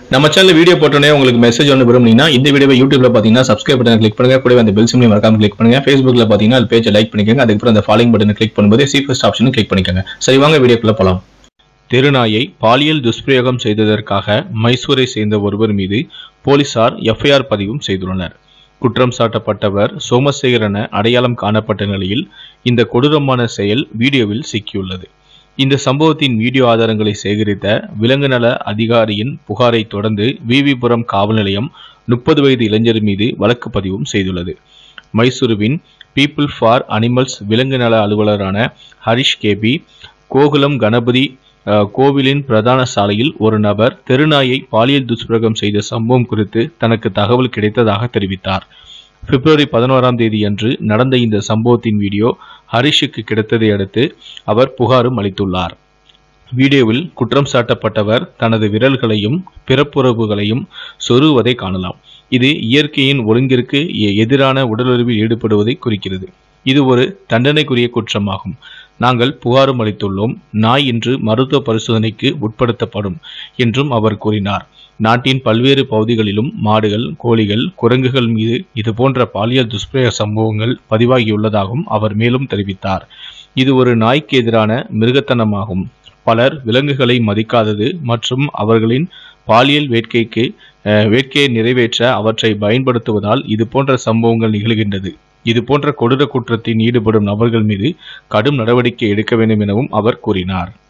நம்ம channel video போட்டோன்னே உங்களுக்கு மெசேஜ் ஒன்று விரும்புனீங்கன்னா இந்த வீடியோவை யூடியூப்ல பார்த்தீங்கன்னா சப்ஸ்கிரைப் பட்டன் கிளிக் பண்ணுங்க கூடவே அந்த பெல் சிம்லையும் மறக்காம கிளிக் பண்ணுங்க ஃபேஸ்புக்ல பார்த்தீங்கன்னா அது பேஜை லைக் பண்ணிக்கோங்க அதுக்கப்புறம் அந்த ஃபாலோயிங் பட்டனை கிளிக் பண்ணும்போது சி ஃபர்ஸ்ட் ஆப்ஷனும் கிளிக் பண்ணிக்கோங்க சரி வாங்க வீடியோக்குள்ள போலாம் தெருநாயை பாலியல் துஷ்பிரயோகம் செய்ததற்காக மைசூரை சேர்ந்த ஒருவர் மீது போலீசார் எஃப்ஐஆர் பதிவும் செய்துள்ளனர் குற்றம் சாட்டப்பட்டவர் சோமசேகர் என அடையாளம் காணப்பட்ட நிலையில் இந்த கொடூரமான செயல் வீடியோவில் சிக்கியுள்ளது இந்த சம்பவத்தின் வீடியோ ஆதாரங்களை சேகரித்த விலங்கு நல அதிகாரியின் புகாரை தொடர்ந்து விவிபுரம் காவல் நிலையம் முப்பது வயது இளைஞர் மீது வழக்கு பதிவும் செய்துள்ளது மைசூருவின் பீப்புள் ஃபார் அனிமல்ஸ் விலங்கு நல அலுவலரான ஹரிஷ் கேபி கோகுலம் கணபதி அஹ், கோவிலின் பிரதான சாலையில் ஒரு நபர் தெருநாயை பாலியல் துஷ்பிரயோகம் செய்த சம்பவம் குறித்து தனக்கு தகவல் கிடைத்ததாக தெரிவித்தார் பிப்ரவரி பதினோராம் தேதி அன்று நடந்த இந்த சம்பவத்தின் வீடியோ ஹரிஷுக்கு கிடைத்ததை அடுத்து அவர் புகாரும் அளித்துள்ளார் வீடியோவில் குற்றம் சாட்டப்பட்டவர் தனது விரல்களையும் பிறப்புறவுகளையும் சொருவதை காணலாம் இது இயற்கையின் ஒழுங்கிற்கு எ- எதிரான உடலுறவில் ஈடுபடுவதை குறிக்கிறது இது ஒரு தண்டனைக்குரிய குற்றமாகும் நாங்கள் புகாரும் அளித்துள்ளோம் நாய் இன்று மருத்துவ பரிசோதனைக்கு உட்படுத்தப்படும் என்றும் அவர் கூறினார் நாட்டின் பல்வேறு பகுதிகளிலும் மாடுகள் கோழிகள் குரங்குகள் மீது இதுபோன்ற பாலியல் துஷ்பிரயோக சம்பவங்கள் பதிவாகியுள்ளதாகவும் அவர் மேலும் தெரிவித்தார் இது ஒரு நாய்க்கு எதிரான மிருகத்தனமாகும் பலர் விலங்குகளை மதிக்காதது மற்றும் அவர்களின் பாலியல் வேட்கைக்கு அஹ், வேட்கையை நிறைவேற்ற அவற்றை பயன்படுத்துவதால் இது போன்ற சம்பவங்கள் நிகழ்கின்றது இது போன்ற கொடூர குற்றத்தில் ஈடுபடும் நபர்கள் மீது கடும் நடவடிக்கை எடுக்க வேண்டும் எனவும் அவர் கூறினார்